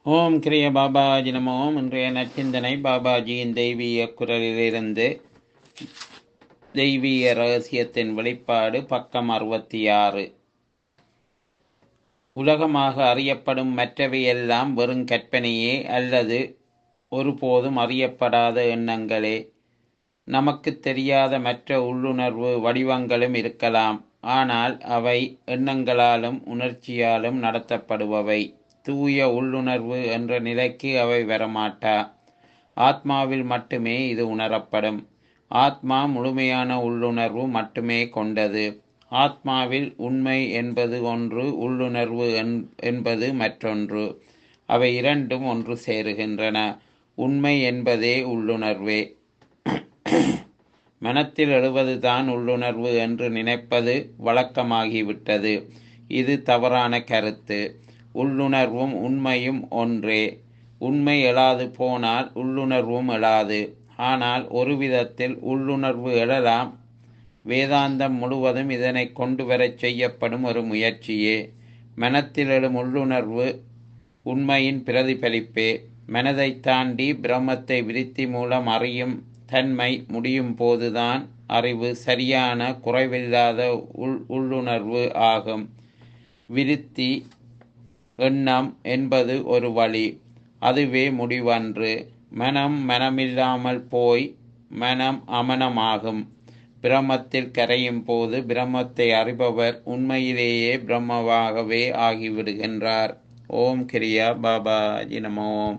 ஓம் கிரிய பாபாஜி நமோ இன்றைய நற்சிந்தனை பாபாஜியின் தெய்வீக குரலிலிருந்து தெய்வீக ரகசியத்தின் வெளிப்பாடு பக்கம் அறுபத்தி ஆறு உலகமாக அறியப்படும் மற்றவையெல்லாம் வெறும் கற்பனையே அல்லது ஒருபோதும் அறியப்படாத எண்ணங்களே நமக்கு தெரியாத மற்ற உள்ளுணர்வு வடிவங்களும் இருக்கலாம் ஆனால் அவை எண்ணங்களாலும் உணர்ச்சியாலும் நடத்தப்படுபவை தூய உள்ளுணர்வு என்ற நிலைக்கு அவை வரமாட்டா ஆத்மாவில் மட்டுமே இது உணரப்படும் ஆத்மா முழுமையான உள்ளுணர்வு மட்டுமே கொண்டது ஆத்மாவில் உண்மை என்பது ஒன்று உள்ளுணர்வு என்பது மற்றொன்று அவை இரண்டும் ஒன்று சேருகின்றன உண்மை என்பதே உள்ளுணர்வே மனத்தில் எழுவதுதான் உள்ளுணர்வு என்று நினைப்பது வழக்கமாகிவிட்டது இது தவறான கருத்து உள்ளுணர்வும் உண்மையும் ஒன்றே உண்மை எழாது போனால் உள்ளுணர்வும் எழாது ஆனால் ஒரு விதத்தில் உள்ளுணர்வு எழலாம் வேதாந்தம் முழுவதும் இதனை கொண்டு வரச் செய்யப்படும் ஒரு முயற்சியே மனத்தில் எழும் உள்ளுணர்வு உண்மையின் பிரதிபலிப்பே மனதை தாண்டி பிரம்மத்தை விருத்தி மூலம் அறியும் தன்மை முடியும் போதுதான் அறிவு சரியான குறைவில்லாத உள் உள்ளுணர்வு ஆகும் விருத்தி எண்ணம் என்பது ஒரு வழி அதுவே முடிவன்று மனம் மனமில்லாமல் போய் மனம் அமனமாகும் பிரம்மத்தில் கரையும் போது பிரம்மத்தை அறிபவர் உண்மையிலேயே பிரம்மவாகவே ஆகிவிடுகின்றார் ஓம் கிரியா பாபா நமோம்